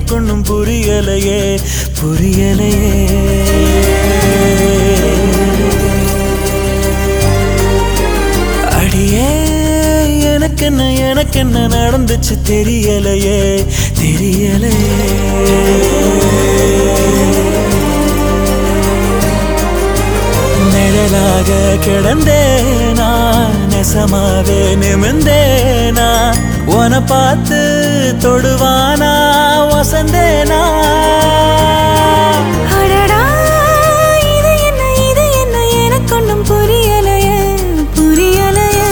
எனக்கு ஒன்றும் புரியலையே புரியலையே அடியே எனக்கு என்ன எனக்கு என்ன நடந்துச்சு தெரியலையே தெரியலையே நிழலாக கிடந்தேனா நெசமாவே நிமிந்தேனா உன பார்த்து தொடுவானா வசந்தேனா அடடா இது என்ன இது என்ன எனக்கு ஒன்றும் புரியலையே புரியலையே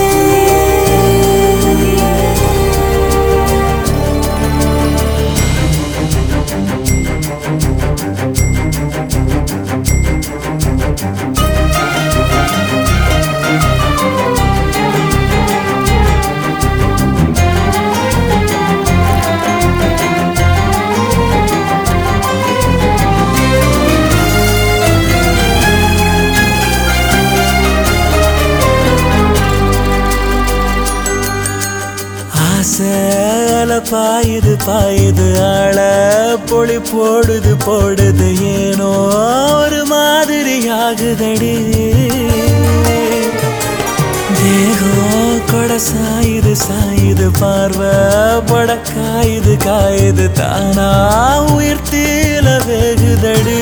ஆசைல பாயுது பாயுது ஆள பொழி போடுது போடுது ஏனோ ஒரு மாதிரி ஆகுதடி தேகம் கொட சாயுது சாயுது பார்வை பட காயுது காயுது தானா உயிர் தீல வேகுதடி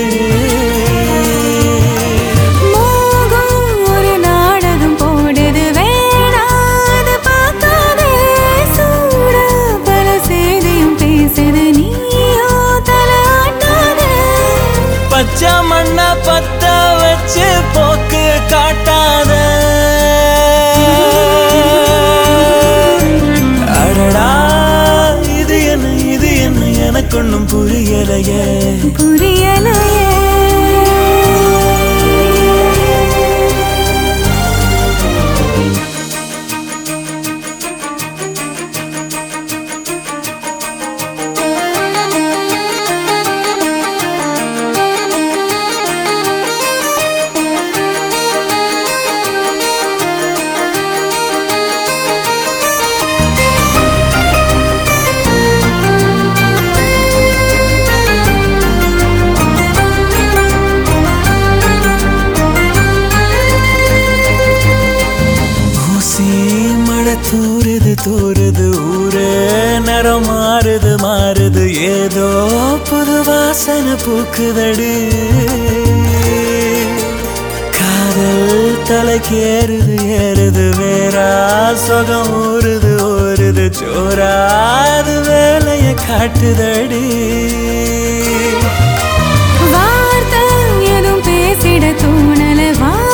மோகம் ஒரு நாடகம் போடுது வேணாது பார்க்காதே சூட பல செய்தியும் பேசுது நீயோ தலாட்டாதே பச்சை மண்ண பத்த வச்சு போக்கு காட்டாத அடடா இது என்ன இது என்ன எனக்கு ஒன்றும் புரியலையே புரியலையே ஊசி மழை தூறுது தூறுது ஊரே நிறம் மாறுது மாறுது ஏதோ புது வாசனை பூக்குதடி காதல் தலைக்கு ஏறுது ஏறுது வேறா சுகம் ஊறுது ஊறுது சோறா அது வேலைய காட்டுதடி வார்த்தை எதுவும் பேசிட தோணல வா